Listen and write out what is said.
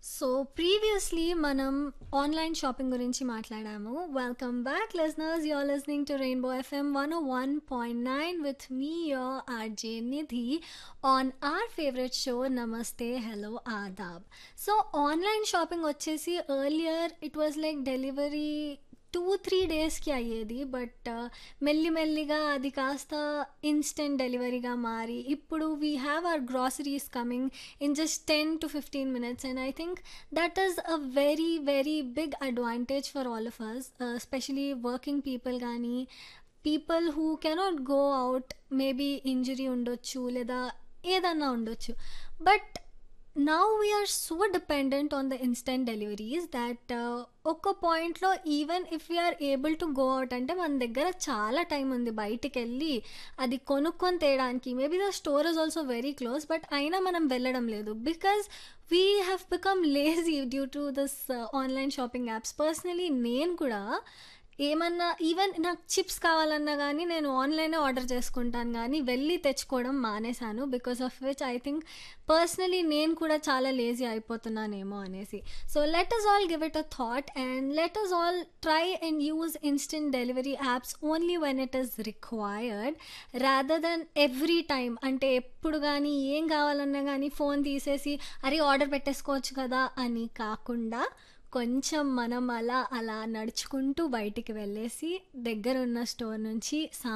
so previously మనం online shopping గురించి మాట్లాడాము welcome back listeners you're listening to Rainbow FM one one point nine with me your RJ Nidhi on our favourite show నమస్తే hello ఆదాబ్ so online shopping వచ్చేసి earlier it was like delivery two three డేస్కి అయ్యేది but మెల్లిమెల్లిగా అది కాస్త instant డెలివరీగా మారి ఇప్పుడు we have our groceries coming in just ten to fifteen minutes and I think that is a very very big advantage for all of us especially working people కానీ people who cannot go out maybe injury ఉండొచ్చు లేదా ఏదన్నా ఉండొచ్చు but now we're so dependent on the instant deliveries that ఒక్క పాయింట్లో even if we're able to go out అంటే మన దగ్గర చాలా టైం ఉంది బయటికి వెళ్ళి అది కొనుక్కొని తేయడానికి maybe the store is also very close but అయినా మనం వెళ్ళడం లేదు because we have become lazy due to this online shopping apps personally నేను కూడా ఏమన్నా ఈవెన్ నాకు చిప్స్ కావాలన్నా కానీ నేను ఆన్లైనే ఆర్డర్ చేసుకుంటాను కానీ వెళ్ళి తెచ్చుకోవడం మానేశాను because of which I think personally నేను కూడా చాలా లేజీ అయిపోతున్నానేమో అనేసి so let us all give it a thought and let us all try and use instant delivery apps only when it is required rather then every time అంటే ఎప్పుడు కానీ ఏం కావాలన్నా కానీ ఫోన్ తీసేసి అరే ఆర్డర్ పెట్టేసుకోవచ్చు కదా అని కాకుండా కొంచెం మనం అలా అలా నడుచుకుంటూ బయటికి వెళ్ళేసి దగ్గర ఉన్న స్టోర్ నుంచి సా